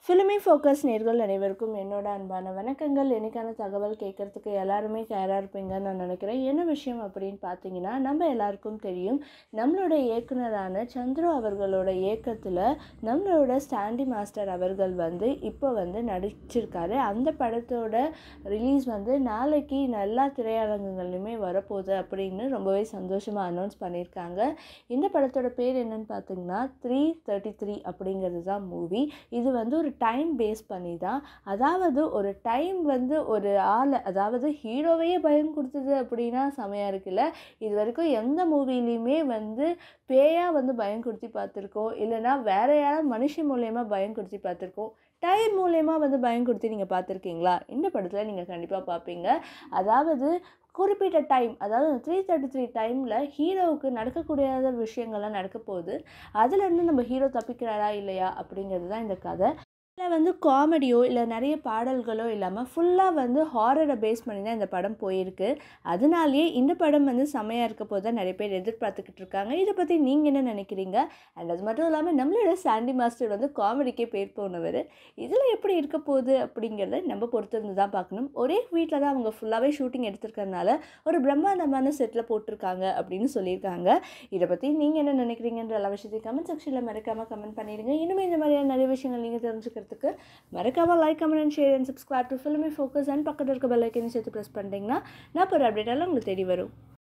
filmy focus நேர்கள் அனைவருக்கும் என்னோட அன்பான வணக்கங்கள் என்னைக்கான தகவல் கேட்குறதுக்கு எல்லாருமே தயாராக இருப்பீங்கன்னு நான் நினைக்கிறேன் என்ன விஷயம் அப்படின்னு பார்த்தீங்கன்னா நம்ம எல்லாருக்கும் தெரியும் நம்மளோட இயக்குனரான சந்துரு அவர்களோட இயக்கத்தில் நம்மளோட ஸ்டாண்டி மாஸ்டர் அவர்கள் வந்து இப்போ வந்து நடிச்சிருக்காரு அந்த படத்தோட ரிலீஸ் வந்து நாளைக்கு எல்லா திரையரங்குகள்லையுமே வரப்போகுது அப்படின்னு ரொம்பவே சந்தோஷமாக அனௌன்ஸ் பண்ணியிருக்காங்க இந்த படத்தோட பேர் என்னன்னு பார்த்தீங்கன்னா த்ரீ தேர்ட்டி த்ரீ அப்படிங்கிறது தான் மூவி இது வந்து ஒரு டைம் பேஸ் பண்ணி தான் அதாவது ஒரு டைம் வந்து ஒரு ஆளை அதாவது ஹீரோவையே பயம் கொடுத்தது அப்படின்னா செமையாக இருக்குல்ல இது வரைக்கும் எந்த மூவிலையுமே வந்து பேயாக வந்து பயம் கொடுத்தி பார்த்துருக்கோம் இல்லைனா வேற யாராவது மனுஷன் மூலயமா பயம் கொடுத்தி பார்த்துருக்கோம் டைம் மூலயமா வந்து பயம் கொடுத்து நீங்கள் பார்த்துருக்கீங்களா இந்த படத்தில் நீங்கள் கண்டிப்பாக பார்ப்பீங்க அதாவது குறிப்பிட்ட டைம் அதாவது த்ரீ தேர்ட்டி த்ரீ டைமில் ஹீரோவுக்கு நடக்கக்கூடியாத விஷயங்கள்லாம் நடக்க போகுது அதுலேருந்து நம்ம ஹீரோ தப்பிக்கிறாரா இல்லையா அப்படிங்கிறது தான் இந்த கதை இதில் வந்து காமெடியோ இல்லை நிறைய பாடல்களோ இல்லாமல் ஃபுல்லாக வந்து ஹாரரை பேஸ் பண்ணி தான் இந்த படம் போயிருக்கு அதனாலேயே இந்த படம் வந்து செமையாக இருக்க போது தான் நிறைய பேர் எதிர்பார்த்துக்கிட்டு இருக்காங்க இதை பற்றி நீங்கள் என்ன நினைக்கிறீங்க அண்ட் அது மட்டும் இல்லாமல் நம்மளோட சாண்டி மாஸ்டர் வந்து காமெடிக்கே பேர் போனவர் இதில் எப்படி இருக்க போகுது அப்படிங்கிறத நம்ம பொறுத்திருந்து தான் பார்க்கணும் ஒரே வீட்டில் தான் அவங்க ஃபுல்லாகவே ஷூட்டிங் எடுத்திருக்கறனால ஒரு பிரம்மாண்டமான செட்டில் போட்டிருக்காங்க அப்படின்னு சொல்லியிருக்காங்க இதை பற்றி நீங்கள் என்ன நினைக்கிறீங்கன்ற எல்லா விஷயத்தையும் கமெண்ட் செக்ஷனில் மறக்காமல் கமெண்ட் பண்ணிடுங்க இனிமேல் இந்த மாதிரியான நிறைய விஷயங்கள் நீங்கள் தெரிஞ்சுக்கிறதுக்கு மறக்காமல் like comment and share and subscribe to Filmy Focus and பக்கத்தில் இருக்க பெல் ஐக்கனை சேர்த்து ப்ரெஸ் பண்ணிட்டீங்கன்னா நான் ஒரு அப்டேட்டாலும் உங்களுக்கு தேடி வரும்